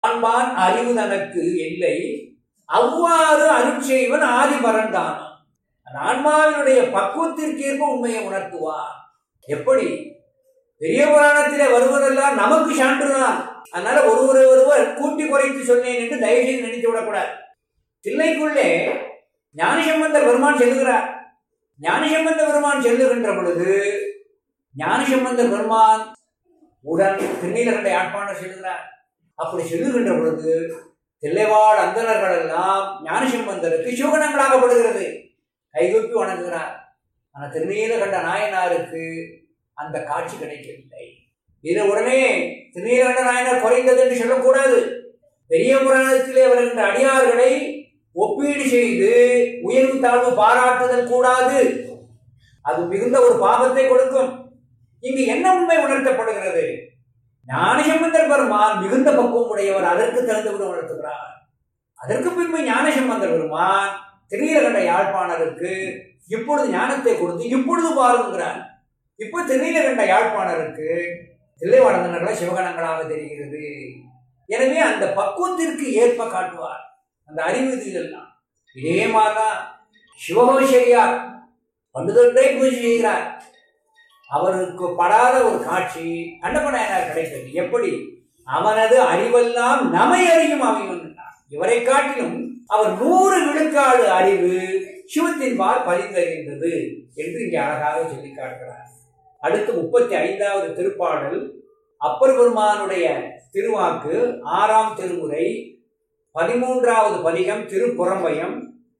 காண்பான் அறிவு தனக்கு இல்லை அவ்வாறு அருட்செய்வன் ஆதி பரந்தான் அந்த ஆன்மாவினுடைய பக்குவத்திற்கேற்ப உண்மையை உணர்த்துவார் எப்படி பெரிய புராணத்திலே வருவதெல்லாம் நமக்கு சான்றுதான் அதனால ஒருவரை ஒருவர் கூட்டி குறைத்து சொன்னேன் என்று தயவு செய்து நினைத்து விடக்கூடாது தில்லைக்குள்ளே ஞானசம்பந்தர் பெருமான் செல்லுகிறார் ஞானசம்பந்த பெருமான் செல்லுகின்ற பொழுது ஞானசம்பந்தர் பெருமான் உடன் திருநீலகண்டை ஆட்பாண்டர் செல்லுகிறார் அப்படி செல்லுகின்ற பொழுது தில்லைவாழ் அந்தணர்கள் எல்லாம் ஞானசம்பந்தருக்கு சிவகணங்களாகப்படுகிறது கைகூப்பி வணங்குகிறார் ஆனால் திருநீலகண்ட நாயனாருக்கு அந்த காட்சி கிடைக்கவில்லை இதை உடனே திருநீலகண்ட நாயனார் குறைந்தது என்று சொல்லக்கூடாது பெரிய புராணத்திலே வருகின்ற அடியார்களை ஒப்பீடு செய்து உயர்வு தாழ்வு பாராட்டுதல் கூடாது அது மிகுந்த ஒரு பாவத்தை கொடுக்கும் இங்கு என்ன உண்மை உணர்த்தப்படுகிறது ஞானசம்பந்தர் பெருமான் மிகுந்த பக்குவம் உடையவர் அதற்கு திறந்துவிட உணர்த்துகிறார் அதற்கு பின்பு ஞானசம்பந்தர் பெருமான் திருநீலகண்ட யாழ்ப்பாணருக்கு இப்பொழுது ஞானத்தை கொடுத்து இப்பொழுது பாருங்கிறார் இப்போ திருநீலகண்ட யாழ்ப்பாணருக்கு தில்லைவாழந்தனர்கள சிவகணங்களாக தெரிகிறது எனவே அந்த பக்குவத்திற்கு ஏற்ப காட்டுவார் அந்த அறிவு இதெல்லாம் இதே மாதிரிதான் சிவகோஷரியார் பண்டுதொன்றே பூஜை செய்கிறார் அவருக்கு படாத ஒரு காட்சி கண்டபனாயனார் கிடைத்தது எப்படி அவனது அறிவெல்லாம் நமை அறியும் அமைவன் இவரை காட்டிலும் அவர் நூறு விழுக்காடு அறிவு சிவத்தின்பால் பதிந்தறிந்தது என்று இங்கே அழகாக சொல்லி காட்டுகிறார் அடுத்து முப்பத்தி ஐந்தாவது திருப்பாடல் அப்பர் பெருமானுடைய திருவாக்கு ஆறாம் திருமுறை பதிமூன்றாவது பதிகம் திருப்புறம்பயம்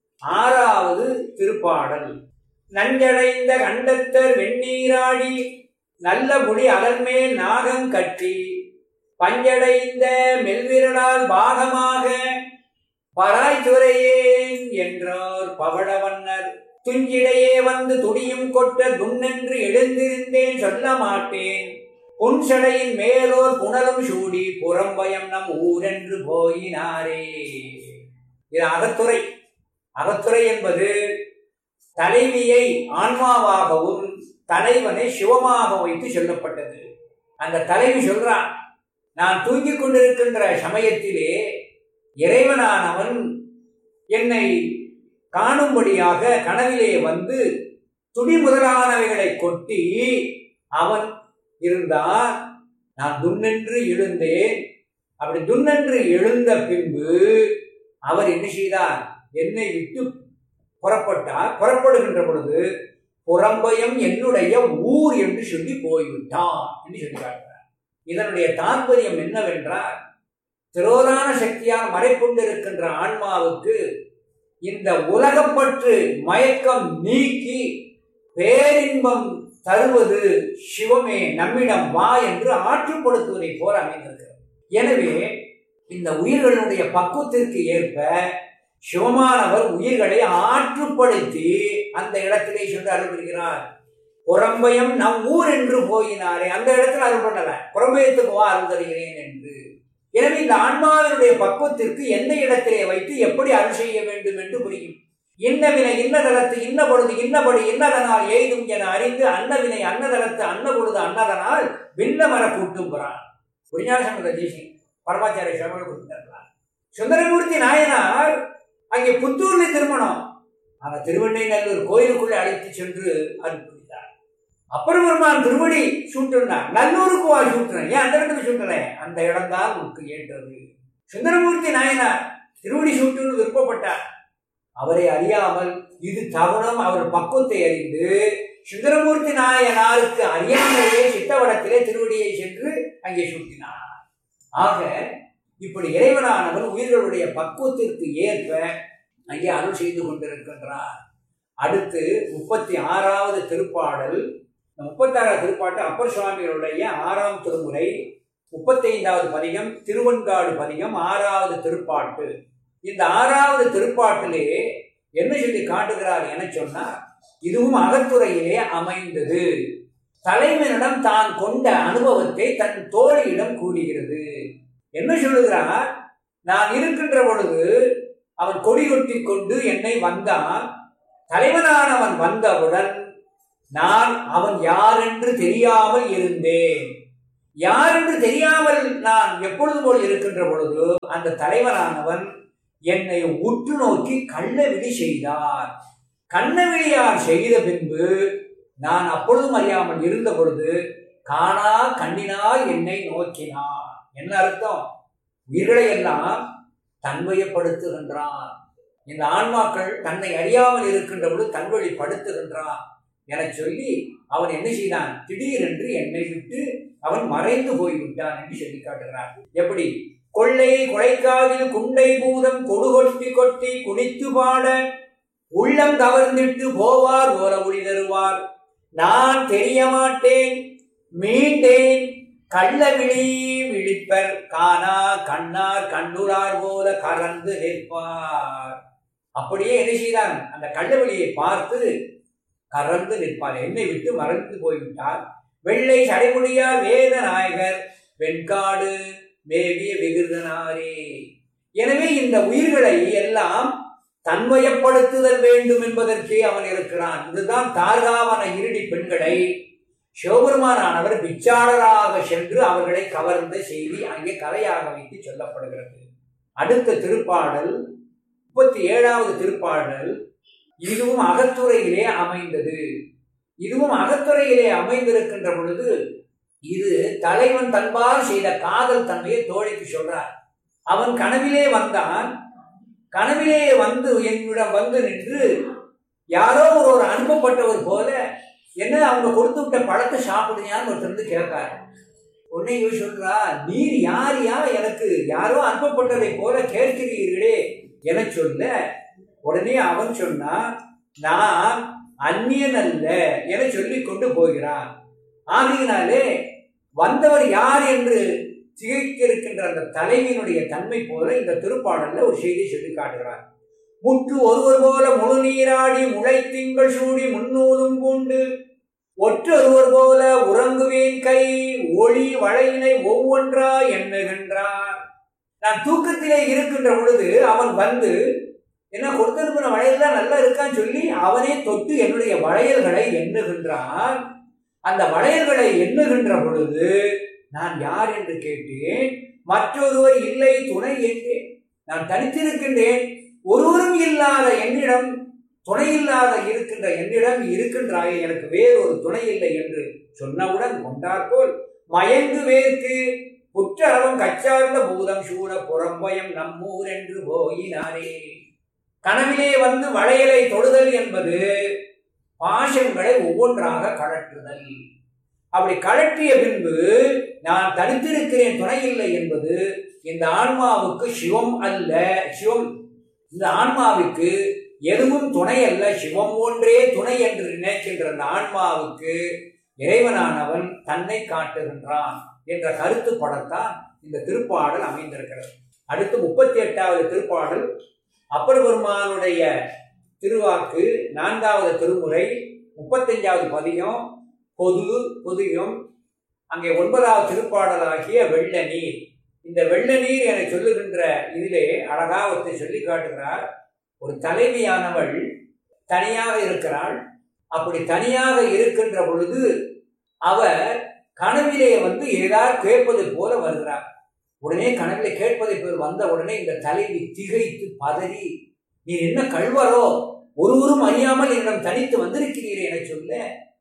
ஆறாவது திருப்பாடல் நஞ்சடைந்த கண்டத்தர் வெந்நீராடி நல்ல முடி அலர்மேல் நாகம் கட்டி பஞ்சடைந்த மெல்விரலால் பாகமாக பராய்துரையேன் என்றார் பவளவன்னர் துஞ்சிடையே வந்து துடியும் கொட்ட துண்ணென்று எழுந்திருந்தேன் சொல்ல மாட்டேன் புன்சடையின் மேலோர் புனலும் சூடி புறம்பயம் நம் ஊரென்று போயினாரே இது அகத்துறை அகத்துறை என்பது தலைவியை ஆன்மாவாகவும் தலைவனை சிவமாக வைத்து சொல்லப்பட்டது அந்த தலைவி சொல்றான் நான் தூங்கிக் கொண்டிருக்கின்ற சமயத்திலே இறைவனானவன் என்னை காணும்படியாக கனவிலே வந்து துடி முதலானவைகளை கொட்டி அவன் இருந்தான் நான் துண்ணென்று எழுந்தேன் அப்படி துண்ணென்று எழுந்த பின்பு அவர் என்ன செய்தார் என்னை விட்டு புறப்பட்டார் புறப்படுகின்ற பொழுது புறம்பயம் என்னுடைய ஊர் என்று சொல்லி போய்விட்டான் என்று சொல்லி காட்டுறார் இதனுடைய தாற்பயம் என்னவென்றால் திரோதான சியால் மறைக்கொண்டிருக்கின்ற ஆன்மாவுக்கு இந்த உலகப்பற்று மயக்கம் நீக்கி பேரின்பம் தருவது சிவமே நம்மிடம் வா என்று ஆற்றுப்படுத்துவதை போல அமைந்திருக்கிறது எனவே இந்த உயிர்களுடைய பக்குவத்திற்கு ஏற்ப சிவமானவர் உயிர்களை ஆற்றுப்படுத்தி அந்த இடத்திலே சென்று அருள்கிறார் புறம்பயம் நம் ஊர் என்று போயினாரே அந்த இடத்துல அருள் பண்ணல புறம்பயத்துக்கு வா அருள் தருகிறேன் என்று எனவே இந்த ஆன்மாவினுடைய பக்குவத்திற்கு எந்த இடத்திலே வைத்து எப்படி அருள் செய்ய வேண்டும் என்று புரியும் இன்னவினை இன்னதலத்து இன்ன பொழுது இன்னபடி இன்னதனால் எய்தும் என அறிந்து அன்னவினை அன்னதலத்து அன்ன பொழுது அன்னதனால் விண்ண மர கூட்டும் புறான் புரிஞாசமத தேசி பரமாச்சாரிய சிவமன் கொடுத்தார்களார் சுந்தரமூர்த்தி நாயனார் அங்கே புத்தூர்ல திருமணம் அந்த திருவண்ணைநல்லூர் கோயிலுக்குள்ளே அழைத்து சென்று அனுப்பிவிட்டார் அப்புறம் பெருமான் திருவடி சூட்டுனார் நல்லூருக்கு வா சூட்டுறேன் ஏன் அந்த இடத்துல சூட்டுறேன் அந்த இடம் தான் உனக்கு ஏற்றது சுந்தரமூர்த்தி நாயனார் திருவடி சூட்டுன்னு விருப்பப்பட்டார் அவரை அறியாமல் இது தவணம் அவர் பக்குவத்தை அறிந்து சுந்தரமூர்த்தி நாயனாருக்கு அறியாமலேயே சித்தவடத்திலே திருவடியை சென்று அங்கே சூட்டினார் ஆக இப்படி இறைவனானவன் உயிர்களுடைய பக்குவத்திற்கு ஏற்ப அங்கே அருள் செய்து கொண்டிருக்கின்றார் அடுத்து முப்பத்தி ஆறாவது திருப்பாடல் முப்பத்தாறாவது திருப்பாட்டு அப்பர் சுவாமிகளுடைய ஆறாம் திருமுறை முப்பத்தைந்தாவது பதிகம் திருவன்காடு பதிகம் ஆறாவது திருப்பாட்டு இந்த ஆறாவது திருப்பாட்டிலே என்ன சொல்லி காட்டுகிறார் என சொன்னார் இதுவும் அகத்துறையிலே அமைந்தது தலைவனிடம் தான் கொண்ட அனுபவத்தை தன் தோழியிடம் கூறுகிறது என்ன சொல்லுகிறார் நான் இருக்கின்ற பொழுது அவன் கொடி கொட்டி கொண்டு என்னை வந்தான் தலைவனானவன் வந்தவுடன் நான் அவன் யார் என்று தெரியாமல் இருந்தேன் யார் என்று தெரியாமல் நான் எப்பொழுது போல் இருக்கின்ற பொழுது அந்த தலைவனானவன் என்னை உற்று நோக்கி கள்ளவிழி செய்தார் கண்ணவிழியார் செய்த பின்பு நான் அப்பொழுதும் அறியாமல் இருந்த பொழுது காணா கண்ணினால் என்னை நோக்கினார் என்ன அர்த்தம் உயிர்களை எல்லாம் தன்வயப்படுத்துகின்றான் இந்த ஆன்மாக்கள் தன்னை அறியாமல் இருக்கின்ற பொழுது தன்வழிப்படுத்துகின்றான் என சொல்லி அவன் என்ன செய்தான் திடீரென்று என்னை விட்டு அவன் மறைந்து போய்விட்டான் என்று சொல்லி காட்டுகிறான் எப்படி கொள்ளை கொலைக்காதில் குண்டை பூதம் கொடுகொட்டி கொட்டி குனித்து பாட உள்ளம் கவர்ந்திட்டு போவார் போல ஒளி தருவார் நான் தெரிய மாட்டேன் மீண்டேன் கள்ள விழி விழிப்பர் காணா கண்ணார் கண்டுரார் போல கறந்து நிற்பார் அப்படியே என்ன செய்தான் அந்த கள்ளவெளியை பார்த்து கறந்து நிற்பார் என்னை விட்டு மறைந்து போய்விட்டார் வெள்ளை சடைமுடியார் வேத நாயகர் வெண்காடு மேவிய விகிருதனாரே எனவே இந்த உயிர்களை எல்லாம் தன்வயப்படுத்துதல் வேண்டும் என்பதற்கே அவன் இருக்கிறான் இதுதான் தார்காவன இருடி பெண்களை சிவபெருமானானவர் பிச்சாளராக சென்று அவர்களை கவர்ந்த செய்தி அங்கே கதையாக வைத்து சொல்லப்படுகிறது அடுத்த திருப்பாடல் முப்பத்தி ஏழாவது திருப்பாடல் இதுவும் அகத்துறையிலே அமைந்தது இதுவும் அகத்துறையிலே அமைந்திருக்கின்ற பொழுது இது தலைவன் தன்பால் செய்த காதல் தன்மையை தோழிக்கு சொல்றார் அவன் கனவிலே வந்தான் கனவிலே வந்து என்னிடம் வந்து நின்று யாரோ ஒரு ஒரு அனுப்பப்பட்டவர் போல என்ன அவங்க கொடுத்து விட்ட பழத்தை சாப்பிடுறியான்னு ஒருத்தர் வந்து கேட்காரு உடனே இவ சொல்றா நீர் யார் யா எனக்கு யாரோ அனுப்பப்பட்டதை போல கேட்கிறீர்களே என சொல்ல உடனே அவன் சொன்னா நான் அந்நியன் அல்ல என சொல்லிக் கொண்டு போகிறான் ஆகையினாலே வந்தவர் யார் என்று திகைக்க இருக்கின்ற அந்த தலைவியினுடைய தன்மை போல இந்த திருப்பாடல்ல ஒரு செய்தி சொல்லி காட்டுகிறார் முற்று ஒருவர் போல முழு நீராடி முளை திங்கள் சூடி முன்னூலும் பூண்டு ஒற்றொருவர் போல உறங்குவேன் கை ஒளி வளையினை ஒவ்வொன்றா எண்ணுகின்றார் நான் தூக்கத்திலே இருக்கின்ற பொழுது அவன் வந்து என்ன கொடுத்திருக்கிற வளையல்லாம் நல்லா இருக்கான்னு சொல்லி அவனே தொட்டு என்னுடைய வளையல்களை எண்ணுகின்றான் அந்த வளையல்களை எண்ணுகின்ற பொழுது நான் யார் என்று கேட்டேன் மற்றொருவர் இல்லை துணை என்றேன் நான் தனித்திருக்கின்றேன் ஒருவரும் இல்லாத என்னிடம் துணை இல்லாத இருக்கின்ற என்னிடம் இருக்கின்றாயே எனக்கு வேறொரு துணை இல்லை என்று சொன்னவுடன் கொண்டாற்போல் மயங்கு வேர்க்கு குற்றளவும் கச்சார்ந்த பூதம் சூழ புறம்பயம் நம்மூர் என்று போயினாரே கனவிலே வந்து வளையலை தொடுதல் என்பது பாசங்களை ஒவ்வொன்றாக கழற்றுதல் அப்படி கழற்றிய பின்பு நான் தனித்திருக்கிறேன் துணை இல்லை என்பது இந்த ஆன்மாவுக்கு சிவம் அல்ல சிவம் இந்த ஆன்மாவுக்கு எதுவும் துணை அல்ல சிவம் ஒன்றே துணை என்று நினைக்கின்ற அந்த ஆன்மாவுக்கு இறைவனானவன் தன்னை காட்டுகின்றான் என்ற கருத்து படத்தான் இந்த திருப்பாடல் அமைந்திருக்கிறது அடுத்து முப்பத்தி எட்டாவது திருப்பாடல் அப்பர் பெருமானுடைய திருவாக்கு நான்காவது திருமுறை முப்பத்தஞ்சாவது பதிகம் பொது பொதியும் அங்கே ஒன்பதாவது திருப்பாடலாகிய வெள்ள நீர் இந்த வெள்ள நீர் என சொல்லுகின்ற இதிலே அழகாவத்தை சொல்லி காட்டுகிறார் ஒரு தலைவியானவள் தனியாக இருக்கிறாள் அப்படி தனியாக இருக்கின்ற பொழுது அவர் கனவிலே வந்து ஏதாவது கேட்பது போல வருகிறார் உடனே கனவிலே கேட்பதை போல் வந்த உடனே இந்த தலைவி திகைத்து பதறி நீ என்ன கழ்வரோ ஒருவரும் அறியாமல் என்னிடம் தனித்து வந்திருக்கிறீரே என சொல்ல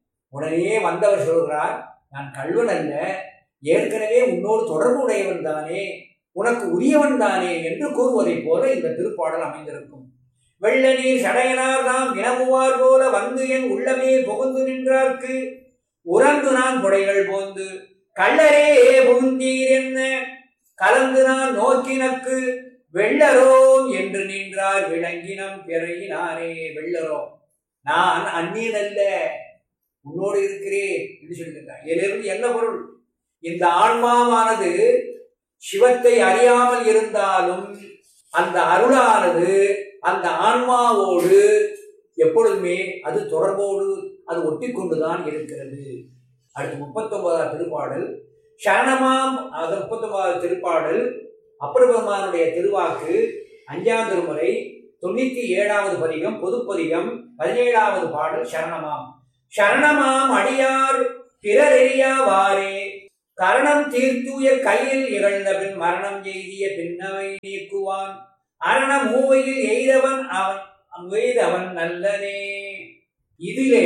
உடனே வந்தவர் சொல்கிறார் நான் கல்வன் அல்ல ஏற்கனவே உன்னோடு தொடர்பு உடையவன் தானே உனக்கு உரியவன் தானே என்று கூறுவதைப் போல இந்த திருப்பாடல் அமைந்திருக்கும் வெள்ள நீர் சடையனார் தாம் வினவுவார் போல வந்து என் உள்ளமே புகுந்து நின்றார்க்கு உறந்து நான் புடைகள் போந்து கள்ளரே புகுந்தீர் என்ன கலந்து நான் நோக்கினக்கு வெள்ளரோம் என்று நின்றார் விளங்கினம் பிறையினாரே வெள்ளரோம் நான் அந்நியன் அல்ல உன்னோடு இருக்கிறேன் என்று சொல்லியிருக்கார் இதிலிருந்து என்ன பொருள் இந்த ஆன்மாவானது சிவத்தை அறியாமல் இருந்தாலும் அந்த அருளானது அந்த ஆன்மாவோடு எப்பொழுதுமே அது தொடர்போடு அது ஒட்டி கொண்டுதான் இருக்கிறது அடுத்து முப்பத்தொன்பதாவது திருப்பாடல் சரணமாம் அது முப்பத்தொன்பதாவது திருப்பாடல் அப்பருபெருமானுடைய திருவாக்கு அஞ்சாம் திருமுறை தொண்ணூத்தி ஏழாவது பதிகம் பொதுப்பதிகம் பதினேழாவது பாடல் சரணமாம் சரணமாம் அடியார் பிறரெறியாவாரே கரணம் தீர்த்தூய கையில் இகழ்ந்த பின் மரணம் எய்திய பின்னவை நீக்குவான் அரண மூவையில் எய்தவன் அவன் எய்தவன் நல்லனே இதிலே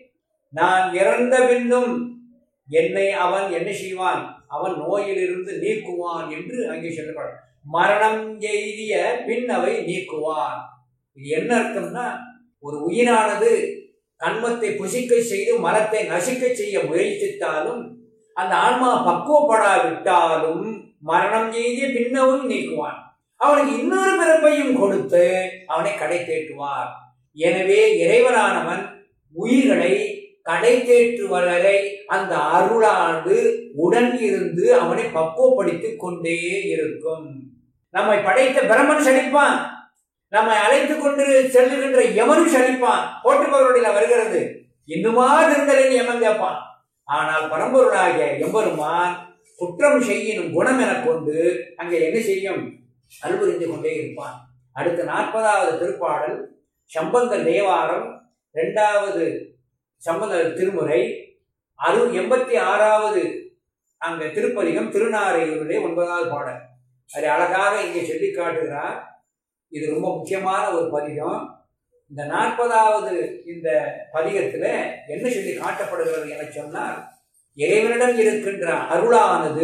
நான் இறந்த பின்னும் என்னை அவன் என்ன செய்வான் அவன் நோயிலிருந்து நீக்குவான் என்று அங்கே சொல்லப்படும் மரணம் எய்திய பின்னவை நீக்குவான் இது என்ன அர்த்தம்னா ஒரு உயிரானது கண்மத்தை புசிக்க செய்து மரத்தை நசிக்க செய்ய முயற்சித்தாலும் அந்த ஆன்மா பக்குவப்படாவிட்டாலும் மரணம் செய்திய பின்னவும் நீக்குவான் அவனுக்கு இன்னொரு பிறப்பையும் கொடுத்து அவனை கடை தேற்றுவார் எனவே இறைவனானவன் உயிர்களை கடை தேற்றுவரை அந்த அருளானது உடன் இருந்து அவனை பக்குவப்படுத்திக் கொண்டே இருக்கும் நம்மை படைத்த பிரம்மன் சலிப்பான் நம்மை அழைத்துக் கொண்டு செல்லுகின்ற எவனும் சலிப்பான் போட்டுபவருடைய வருகிறது இன்னுமா இருந்தலின் எமன் கேட்பான் ஆனால் பரம்பொருளாகிய எம்பெருமான் குற்றம் செய்யினும் குணம் என கொண்டு அங்கே என்ன செய்யும் அருள்புரிந்து கொண்டே இருப்பான் அடுத்த நாற்பதாவது திருப்பாடல் சம்பந்த தேவாரம் இரண்டாவது சம்பந்த திருமுறை அரு எண்பத்தி ஆறாவது அங்க திருப்பதிகம் திருநாரையூருடைய ஒன்பதாவது பாடல் அது அழகாக இங்கே சொல்லி காட்டுகிறார் இது ரொம்ப முக்கியமான ஒரு பதிகம் இந்த நாற்பதாவது இந்த பதிகத்துல என்ன சொல்லி காட்டப்படுகிறது என சொன்னால் இறைவனிடம் இருக்கின்ற அருளானது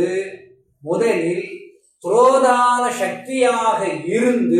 முதலில் துரோதான சக்தியாக இருந்து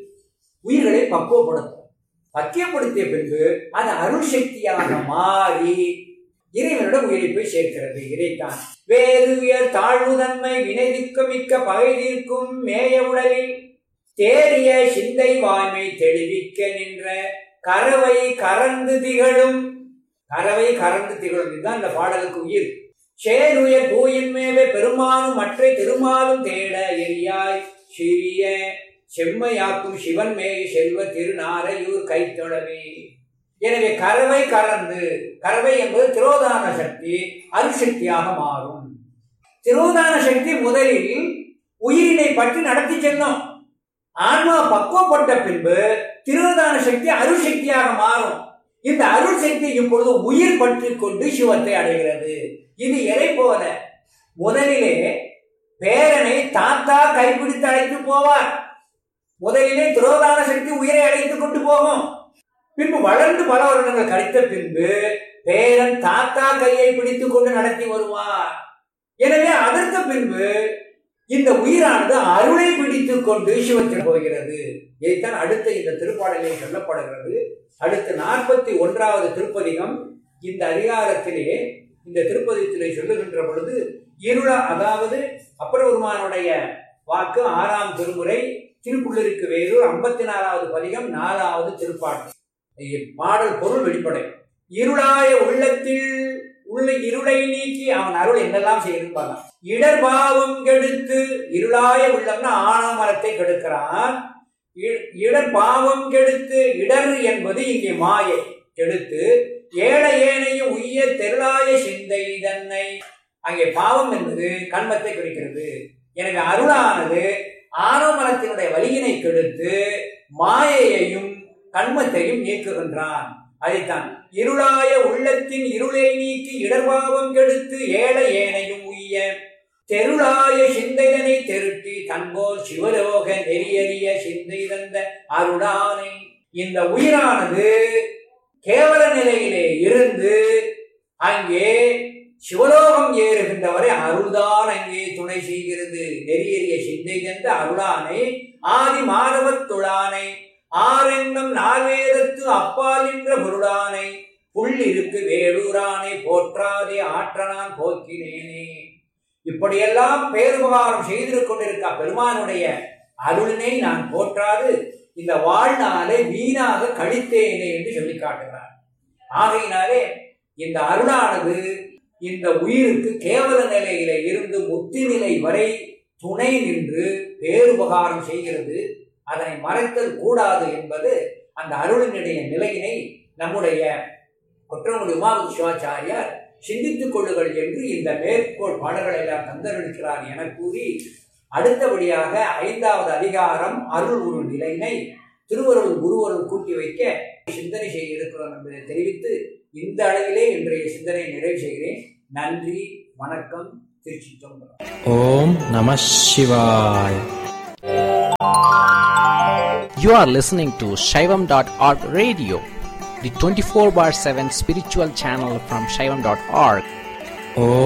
உயிர்களை பக்குவப்படுத்தும் பக்கியப்படுத்திய பின்பு அது அருள் சக்தியாக மாறி இறைவனிடம் உயிரை போய் சேர்க்கிறது இதைத்தான் வேறு உயர் தாழ்வு தன்மை வினைதிக்க மிக்க பகை தீர்க்கும் மேய உடலில் தேறிய சிந்தை வாய்மை தெளிவிக்க நின்ற கரவை கறந்து திகழும் கரவை கறந்து திகழும் இதுதான் இந்த பாடலுக்கு உயிர் சேருயர் பூயின் மேவே பெருமானும் மற்ற திருமாலும் தேட எரியாய் சிறிய செம்மையாக்கும் சிவன் மேய் செல்வ திருநாரையூர் கைத்தொழவே எனவே கறவை கறந்து கறவை என்பது திரோதான சக்தி அருசக்தியாக மாறும் திரோதான சக்தி முதலில் உயிரினை பற்றி நடத்தி செல்லும் ஆன்மா பக்குவப்பட்ட பின்பு திருவதான சக்தி அருள் சக்தியாக மாறும் இந்த அருள் சக்தி இப்பொழுது உயிர் பற்றி கொண்டு சிவத்தை அடைகிறது இது எதை போல முதலிலே பேரனை தாத்தா கைப்பிடித்து அழைத்து போவார் முதலிலே துரோதான சக்தி உயிரை அழைத்துக் கொண்டு போகும் பின்பு வளர்ந்து பல வருடங்கள் கழித்த பின்பு பேரன் தாத்தா கையை பிடித்துக் கொண்டு நடத்தி வருவார் எனவே அதற்கு பின்பு இந்த உயிரானது அருளை பிடித்துக் கொண்டு சிவத்தில் போகிறது இதைத்தான் அடுத்த இந்த திருப்பாடலில் சொல்லப்படுகிறது அடுத்து நாற்பத்தி ஒன்றாவது திருப்பதிகம் இந்த அதிகாரத்திலே இந்த திருப்பதிகத்திலே சொல்லுகின்ற பொழுது இருள அதாவது அப்பரபெருமானுடைய வாக்கு ஆறாம் திருமுறை திருப்புள்ளருக்கு வேலூர் ஐம்பத்தி நாலாவது பதிகம் நாலாவது திருப்பாட்டு பாடல் பொருள் வெளிப்படை இருளாய உள்ளத்தில் உள்ள இருளை நீக்கி அவன் அருள் என்னெல்லாம் செய்யிருப்பாங்க இடர்பாவம் கெடுத்து இருளாய உள்ளம்னா ஆணவ மரத்தை கெடுக்கிறான் இடர் பாவம் கெடுத்து இடர் என்பது இங்கே மாயை கெடுத்து ஏழை ஏனையும் உய்ய தெருளாய சிந்தை தன்னை அங்கே பாவம் என்பது கண்மத்தை குறிக்கிறது எனவே அருளானது ஆணவ மரத்தினுடைய வலியினை கெடுத்து மாயையையும் கண்மத்தையும் நீக்குகின்றான் அதைத்தான் இருளாய உள்ளத்தின் இருளை நீக்கி இடர்பாவம் கெடுத்து ஏழை ஏனையும் உய்ய தெருளாய சிந்தைதனை தெருட்டி தன்போல் சிவலோக நெறியறிய சிந்தை தந்த அருளானை இந்த உயிரானது கேவல நிலையிலே இருந்து அங்கே சிவலோகம் ஏறுகின்றவரை அருள்தான் அங்கே துணை செய்கிறது நெறியறிய சிந்தை தந்த அருளானை ஆதி மாணவத் துளானை ஆரெண்ணம் நால்வேதத்து அப்பால் என்ற பொருளானை புள்ளிருக்கு வேலூரானை போற்றாதே ஆற்றனான் போக்கினேனே இப்படியெல்லாம் பேருபகாரம் செய்து கொண்டிருக்க பெருமானுடைய அருளினை நான் போற்றாது இந்த வாழ்நாளை வீணாக கழித்தேனே என்று சொல்லி காட்டுகிறார் ஆகையினாலே இந்த அருளானது இந்த உயிருக்கு கேவல நிலையில இருந்து முக்தி நிலை வரை துணை நின்று பேருபகாரம் செய்கிறது அதனை மறைத்தல் கூடாது என்பது அந்த அருளினுடைய நிலையினை நம்முடைய குற்றங்குடி உமாபதி சிவாச்சாரியார் சிந்தித்துக் கொள்ளுங்கள் என்று இந்த மேற்கோள் பாடல்களை எல்லாம் தந்தளிக்கிறார் என கூறி அடுத்தபடியாக ஐந்தாவது அதிகாரம் அருள் உரு நிலையினை திருவருள் குருவருள் கூட்டி வைக்க சிந்தனை செய்ய இருக்கிறோம் என்பதை தெரிவித்து இந்த அளவிலே இன்றைய சிந்தனை நிறைவு செய்கிறேன் நன்றி வணக்கம் திருச்சிற்றம்பலம் Om Namah Shivaya. You are listening to Shaivam.org radio, the 24 bar 7 spiritual channel from Shaivam.org. Om